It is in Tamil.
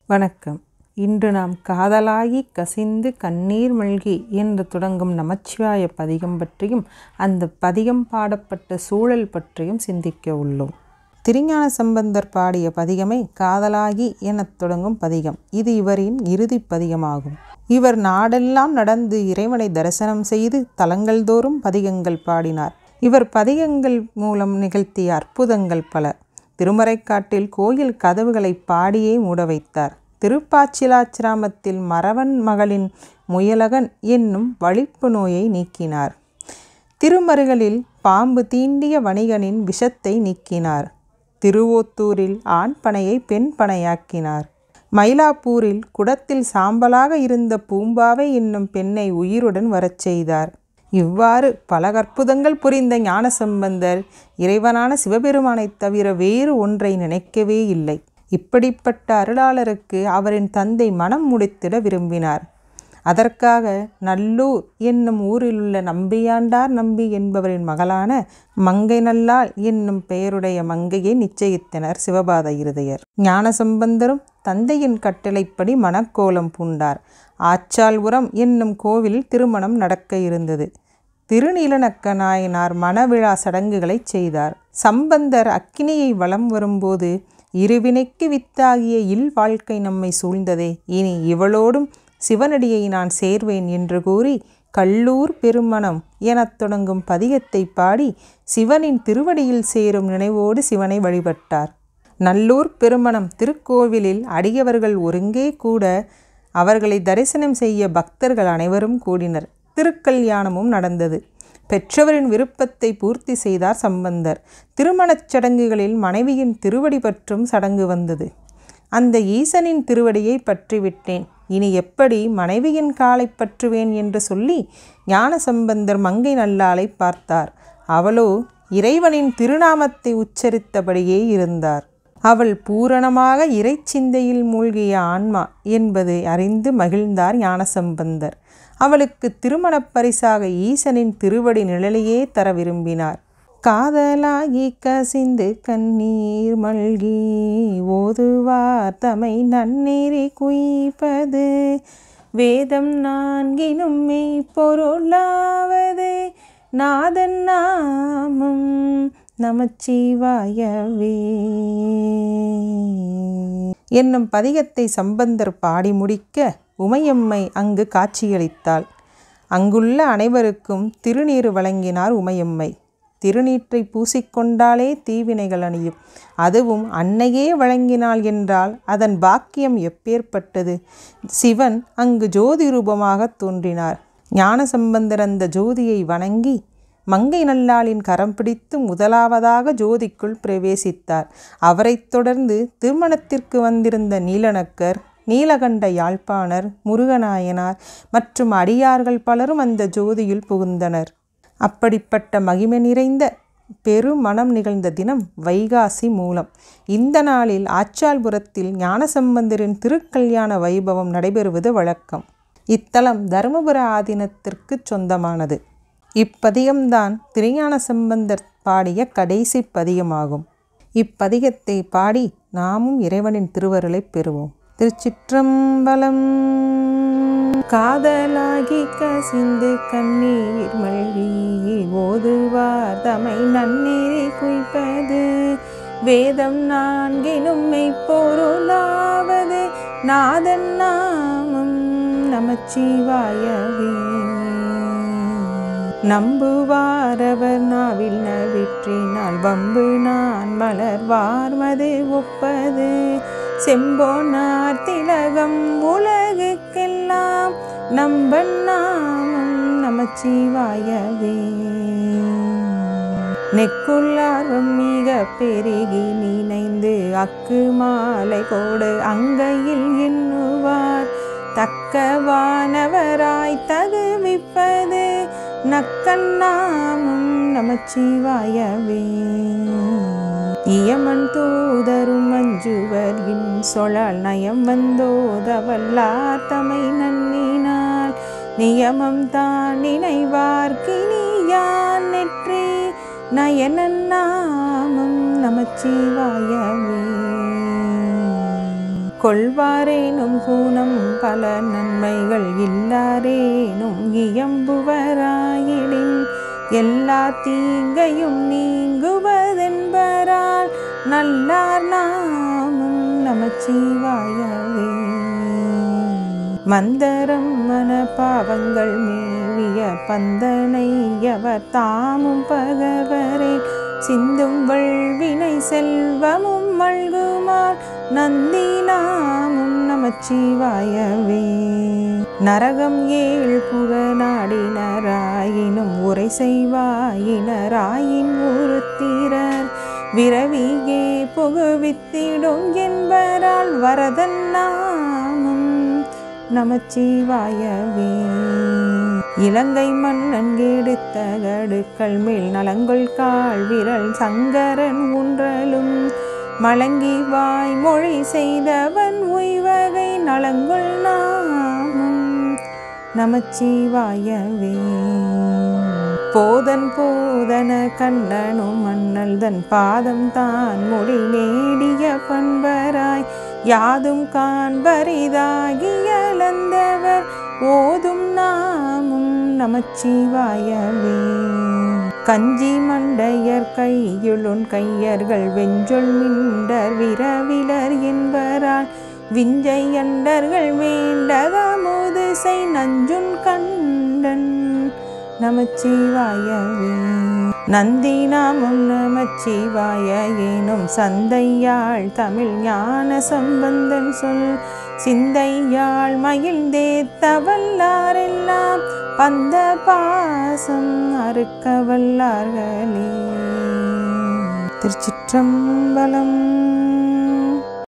வணக்கம் இன்று நாம் காதலாகி கசிந்து கண்ணீர் மல்கி என்று தொடங்கும் நமச்சிவாய பதிகம் பற்றியும் அந்த பதிகம் பாடப்பட்ட சூழல் பற்றியும் சிந்திக்க உள்ளோம் திருஞான சம்பந்தர் பாடிய பதிகமே காதலாகி எனத் தொடங்கும் பதிகம் இது இவரின் இறுதி பதிகமாகும் இவர் நாடெல்லாம் நடந்து இறைவனை தரிசனம் செய்து தலங்கள் தோறும் பதிகங்கள் பாடினார் இவர் பதிகங்கள் மூலம் நிகழ்த்திய அற்புதங்கள் பல திருமறைக்காட்டில் கோயில் கதவுகளை பாடியே மூட வைத்தார் திருப்பாச்சிலாச்சிராமத்தில் மறவன் மகளின் முயலகன் என்னும் வலிப்பு நோயை நீக்கினார் திருமருகளில் பாம்பு தீண்டிய வணிகனின் விஷத்தை நீக்கினார் திருவோத்தூரில் ஆண் பனையை பெண் பனையாக்கினார் மயிலாப்பூரில் குடத்தில் சாம்பலாக இருந்த பூம்பாவை என்னும் பெண்ணை உயிருடன் வரச் செய்தார் இவ்வாறு பல கற்புதங்கள் புரிந்த ஞானசம்பந்தர் இறைவனான சிவபெருமானைத் தவிர வேறு ஒன்றை நினைக்கவே இல்லை இப்படிப்பட்ட அருளாளருக்கு அவரின் தந்தை மனம் முடித்திட விரும்பினார் அதற்காக நல்லூர் என்னும் ஊரிலுள்ள நம்பியாண்டார் நம்பி என்பவரின் மகளான மங்கை நல்லாள் என்னும் பெயருடைய மங்கையை நிச்சயித்தனர் சிவபாத இருதயர் ஞானசம்பந்தரும் தந்தையின் கட்டளைப்படி மணக்கோலம் பூண்டார் ஆச்சால்புரம் என்னும் கோவிலில் திருமணம் நடக்க இருந்தது திருநீலநக்க நாயனார் மணவிழா சடங்குகளை செய்தார் சம்பந்தர் அக்கினியை வலம் வரும்போது இருவினைக்கு வித்தாகிய இல் வாழ்க்கை நம்மை சூழ்ந்ததே இனி இவளோடும் சிவனடியை நான் சேர்வேன் என்று கூறி கல்லூர் பெருமணம் எனத் தொடங்கும் பதிகத்தை பாடி சிவனின் திருவடியில் சேரும் நினைவோடு சிவனை வழிபட்டார் நல்லூர் பெருமணம் திருக்கோவிலில் அடியவர்கள் ஒருங்கே கூட அவர்களை தரிசனம் செய்ய பக்தர்கள் அனைவரும் கூடினர் திருக்கல்யாணமும் நடந்தது பெற்றவரின் விருப்பத்தை பூர்த்தி செய்தார் சம்பந்தர் திருமணச் சடங்குகளில் மனைவியின் திருவடி பற்றும் சடங்கு வந்தது அந்த ஈசனின் திருவடியை பற்றிவிட்டேன் இனி எப்படி மனைவியின் காலை பற்றுவேன் என்று சொல்லி ஞானசம்பந்தர் மங்கை நல்லாளை பார்த்தார் அவளோ இறைவனின் திருநாமத்தை உச்சரித்தபடியே இருந்தார் அவள் பூரணமாக இறைச்சிந்தையில் மூழ்கிய ஆன்மா என்பதை அறிந்து மகிழ்ந்தார் ஞானசம்பந்தர் அவளுக்கு திருமணப் பரிசாக ஈசனின் திருவடி நிழலையே தர விரும்பினார் காதலாகி கசிந்து கண்ணீர் மல்கி ஓதுவார் தமை நன்னீரை குய்ப்பது வேதம் நான்கினும் மெய் பொருளாவது நாதன் நாமம் நமச்சிவாயவே என்னும் பதிகத்தை சம்பந்தர் பாடி முடிக்க உமையம்மை அங்கு காட்சியளித்தாள் அங்குள்ள அனைவருக்கும் திருநீர் வழங்கினார் உமையம்மை திருநீற்றை பூசிக்கொண்டாலே தீவினைகள் அணியும் அதுவும் அன்னையே வழங்கினாள் என்றால் அதன் பாக்கியம் எப்பேற்பட்டது சிவன் அங்கு ஜோதி ரூபமாக தோன்றினார் ஞானசம்பந்தர் அந்த ஜோதியை வணங்கி மங்கை நல்லாளின் கரம் பிடித்து முதலாவதாக ஜோதிக்குள் பிரவேசித்தார் அவரைத் தொடர்ந்து திருமணத்திற்கு வந்திருந்த நீலநக்கர் நீலகண்ட யாழ்ப்பாணர் முருகநாயனார் மற்றும் அடியார்கள் பலரும் அந்த ஜோதியில் புகுந்தனர் அப்படிப்பட்ட மகிமை நிறைந்த பெருமணம் நிகழ்ந்த தினம் வைகாசி மூலம் இந்த நாளில் ஆச்சால்புரத்தில் ஞானசம்பந்தரின் திருக்கல்யாண வைபவம் நடைபெறுவது வழக்கம் இத்தலம் தருமபுர ஆதீனத்திற்கு சொந்தமானது இப்பதிகம்தான் திருஞான சம்பந்தர் பாடிய கடைசி பதிகமாகும் இப்பதிகத்தை பாடி நாமும் இறைவனின் திருவருளை பெறுவோம் திருச்சிற்றம்பலம் காதலாகி கசிந்து கண்ணீர் மல்கி ஓதுவார் தமை நன்னீரை குய்ப்பது வேதம் நான்கினும் மெய்ப்பொருளாவது நாதன் நாமம் நமச்சிவாயவே நம்புவாரவர் நாவில் நவிற்றினால் வம்பு நான் மலர்வார்மது ஒப்பது செம்போனார் திலகம் உலகுக்கெல்லாம் நம்பன் நாமம் நமச்சிவாயவே நெக்குள்ளார்வம் மிக பெருகி நினைந்து அக்கு மாலை கோடு அங்கையில் எண்ணுவார் தக்கவானவராய் தகுவிப்பது நக்கண்ணாமும் நமச்சிவாயவே இயமன் தூதரும் மஞ்சுவர் இன் சொலால் நயம் வந்தோதவல்லார் தமை நன்னினால் நியமம் தான் நினைவார்க்கினியான் நெற்றி நயனன் நாமம் நமச்சிவாயவே கொள்வாரேனும் கூனம் பல நன்மைகள் இல்லாரேனும் இயம்புவராயிடின் எல்லா தீங்கையும் நீங்குவதென்பரால் நல்லார் நாமும் நமச்சிவாயவே மந்தரம் மன பாவங்கள் மேவிய பந்தனை எவர் தாமும் பகவரே சிந்தும் வல்வினை செல்வமும் மல்குமார் நந்தி நாமும் நமச்சிவாயவே நரகம் ஏழ் புக நாடினராயினும் உரை செய்வாயினராயின் ஒருத்திரர் விரவியே புகுவித்திடும் என்பரால் வரதன் நாமும் நமச்சிவாயவே இலங்கை மன்னன் எடுத்த கடுக்கள் மேல் நலங்கொள் கால் விரல் சங்கரன் உன்றலும் மலங்கி வாய் மொழி செய்தவன் உய்வகை நலங்கொள் நாமும் நமச்சிவாயவே போதன் போதன கண்ணனும் மன்னல் தன் பாதம் தான் முடி நேடிய பண்பராய் யாதும் காண்பரிதாகியலந்தவர் ஓதும் நாமும் நமச்சிவாயவே கஞ்சி மண்டையர் கையுளுன் கையர்கள் வெஞ்சொல் மிண்டர் விரவிலர் என்பரால் விஞ்சை அண்டர்கள் வேண்டகமுது செய் நஞ்சுன் கண்டன் நமச்சிவாயவே நந்தி நாமம் நமச்சிவாய ஏனும் சந்தையாள் தமிழ் ஞான சம்பந்தன் சொல் சிந்தையாள் மகிழ்ந்தேத்தவல்லாரெல்லாம் பந்த பாசம் அறுக்க வல்லார்களே திருச்சிற்றம்பலம்